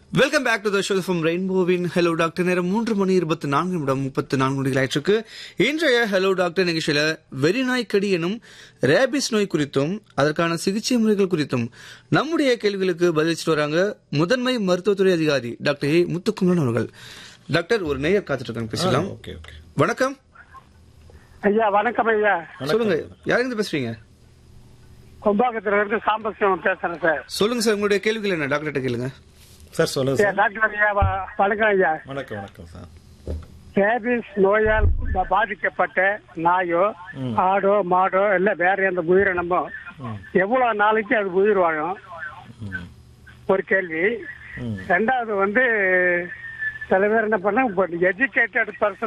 Welcome back to the show from ரெயின்போவின் hello doctor நேரம் மூன்று மணி இருபத்தி நான்கு நிமிடம் முப்பத்தி நான்கு மணிகள் ஆயிற்றுக்கு இன்றைய ஹலோ டாக்டர் நிகழ்ச்சியில வெறிநாய் கடி எனும் ரேபிஸ் நோய் குறித்தும் அதற்கான சிகிச்சை முறைகள் குறித்தும் நம்முடைய கேள்விகளுக்கு பதிலளிச்சுட்டு வராங்க முதன்மை மருத்துவத்துறை அதிகாரி டாக்டர் ஏ முத்துக்குமரன் அவர்கள் டாக்டர் ஒரு நேயர் காத்துட்டு இருக்காங்க பேசலாம் ஓகே ஓகே வணக்கம் ஐயா வணக்கம் ஐயா சொல்லுங்க யாருங்க பேசுறீங்க கும்பாக்கத்துல இருந்து சாம்பசிவம் பேசுறேன் சார் சொல்லுங்க சார் உங்களுடைய கேள்விகள் என்ன டாக்டர்கிட்ட கேளுங்க சார் சொல்லுங்க ஐயா, சார் டாக்டர் ஐயா வ- வணக்கம் ஐயா வணக்கம் வணக்கம் சார் ரேபிஸ் நோயால் பா- பாதிக்கப்பட்ட நாயோ ஆடோ மாடோ இல்ல வேற எந்த உயிரினமோ எவ்வளவு நாளைக்கு அது உயிர் வாழும் ம். ஒரு கேள்வி ம். ரெண்டாவது வந்து சில பேர் என்ன பண்ண எஜுகேட்டட் பர்சன்